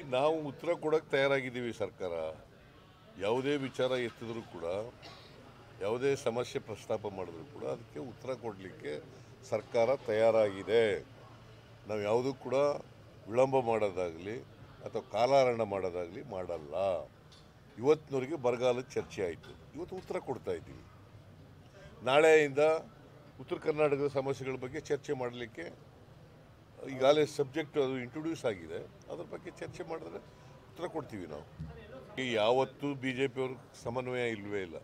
ನಾವು ಉತ್ತರ ಕೊಡೋಕ್ಕೆ ತಯಾರಾಗಿದ್ದೀವಿ ಸರ್ಕಾರ ಯಾವುದೇ ವಿಚಾರ ಎತ್ತಿದ್ರು ಕೂಡ ಯಾವುದೇ ಸಮಸ್ಯೆ ಪ್ರಸ್ತಾಪ ಮಾಡಿದ್ರು ಕೂಡ ಅದಕ್ಕೆ ಉತ್ತರ ಕೊಡಲಿಕ್ಕೆ ಸರ್ಕಾರ ತಯಾರಾಗಿದೆ ನಾವು ಯಾವುದೂ ಕೂಡ ವಿಳಂಬ ಮಾಡೋದಾಗಲಿ ಅಥವಾ ಕಾಲಹರಣ ಮಾಡೋದಾಗಲಿ ಮಾಡಲ್ಲ ಇವತ್ತಿನವರೆಗೆ ಬರಗಾಲದ ಚರ್ಚೆ ಆಯಿತು ಇವತ್ತು ಉತ್ತರ ಕೊಡ್ತಾ ಇದ್ದೀವಿ ನಾಳೆಯಿಂದ ಉತ್ತರ ಕರ್ನಾಟಕದ ಸಮಸ್ಯೆಗಳ ಬಗ್ಗೆ ಚರ್ಚೆ ಮಾಡಲಿಕ್ಕೆ ಈಗಾಗಲೇ ಸಬ್ಜೆಕ್ಟ್ ಅದು ಇಂಟ್ರೊಡ್ಯೂಸ್ ಆಗಿದೆ ಅದ್ರ ಬಗ್ಗೆ ಚರ್ಚೆ ಮಾಡಿದ್ರೆ ಉತ್ತರ ಕೊಡ್ತೀವಿ ನಾವು ಈ ಯಾವತ್ತೂ ಬಿ ಜೆ ಪಿಯವ್ರ ಸಮನ್ವಯ ಇಲ್ಲವೇ ಇಲ್ಲ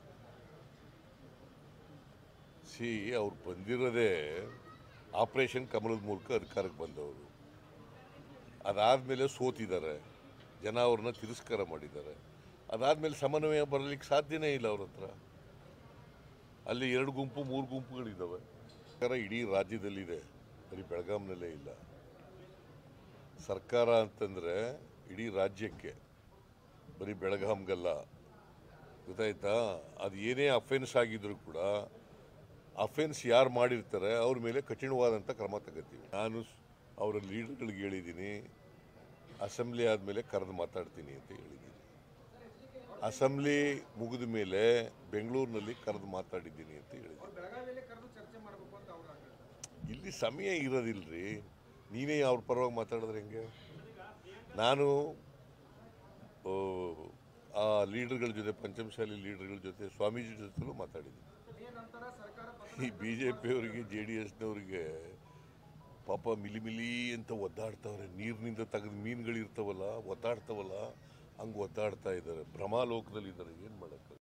ಸಿ ಅವ್ರು ಬಂದಿರೋದೇ ಆಪರೇಷನ್ ಕಮಲದ ಮೂಲಕ ಅಧಿಕಾರಕ್ಕೆ ಬಂದವರು ಅದಾದಮೇಲೆ ಸೋತಿದ್ದಾರೆ ಜನ ಅವ್ರನ್ನ ತಿರಸ್ಕಾರ ಮಾಡಿದ್ದಾರೆ ಅದಾದಮೇಲೆ ಸಮನ್ವಯ ಬರಲಿಕ್ಕೆ ಸಾಧ್ಯನೇ ಇಲ್ಲ ಅವ್ರ ಹತ್ರ ಅಲ್ಲಿ ಎರಡು ಗುಂಪು ಮೂರು ಗುಂಪುಗಳಿದ್ದಾವೆ ಸರ್ಕಾರ ಇಡೀ ರಾಜ್ಯದಲ್ಲಿದೆ ಬರೀ ಬೆಳಗಾಂನಲ್ಲೇ ಇಲ್ಲ ಸರ್ಕಾರ ಅಂತಂದರೆ ಇಡೀ ರಾಜ್ಯಕ್ಕೆ ಬರೀ ಬೆಳಗಾಂಗಲ್ಲ ಗೊತ್ತಾಯ್ತಾ ಅದು ಏನೇ ಅಫೆನ್ಸ್ ಆಗಿದ್ರು ಕೂಡ ಅಫೆನ್ಸ್ ಯಾರು ಮಾಡಿರ್ತಾರೆ ಅವ್ರ ಮೇಲೆ ಕಠಿಣವಾದಂಥ ಕ್ರಮ ತಗೋತೀವಿ ನಾನು ಸ್- ಅವರ ಲೀಡರ್ಗಳಿಗೆ ಹೇಳಿದ್ದೀನಿ ಅಸೆಂಬ್ಲಿ ಆದಮೇಲೆ ಕರೆದು ಮಾತಾಡ್ತೀನಿ ಅಂತ ಹೇಳಿದ್ದೀನಿ ಅಸೆಂಬ್ಲಿ ಮುಗಿದ ಮೇಲೆ ಬೆಂಗಳೂರಿನಲ್ಲಿ ಕರೆದು ಮಾತಾಡಿದ್ದೀನಿ ಅಂತ ಹೇಳಿದ್ದೀನಿ ಬೆಳಗಾವಿಯಲ್ಲಿ ಕರೆದು ಚರ್ಚೆ ಮಾಡಬೇಕು ಅಂತ ಅವ್ರು ಆಗ್ತಾರೆ ಇಲ್ಲಿ ಸಮಯ ಇರೋದಿಲ್ರಿ ನೀವೇ ಅವ್ರ ಪರವಾಗಿ ಮಾತಾಡಿದ್ರೆ ಹೆಂಗೆ ನಾನು ಆ, ಆ ಲೀಡರ್ಗಳ ಜೊತೆ ಪಂಚಮಶಾಲಿ ಲೀಡರ್ಗಳ ಜೊತೆ ಸ್ವಾಮೀಜಿ ಜೊತೆಲೂ ಮಾತಾಡಿದ್ದೀನಿ ಈ ನಂತರ ಸರ್ಕಾರ ಈ ಬಿ ಜೆ ಪಿಯವರಿಗೆ ಜೆ ಡಿ ಎಸ್ನವ್ರಿಗೆ ಪಾಪ ಮಿಲಿ ಮಿಲಿ ಅಂತ ಒದ್ದಾಡ್ತಾವ್ರೆ ನೀರಿನಿಂದ ತೆಗೆದು ಮೀನುಗಳಿರ್ತಾವಲ್ಲ ಒದ್ದಾಡ್ತಾವಲ್ಲ ಹಂಗೆ ಒದ್ದಾಡ್ತಾ ಇದ್ದಾರೆ ಭ್ರಮಾಲೋಕದಲ್ಲಿ ಇದ್ದಾರೆ ಏನು ಮಾಡೋಕ್ಕೆ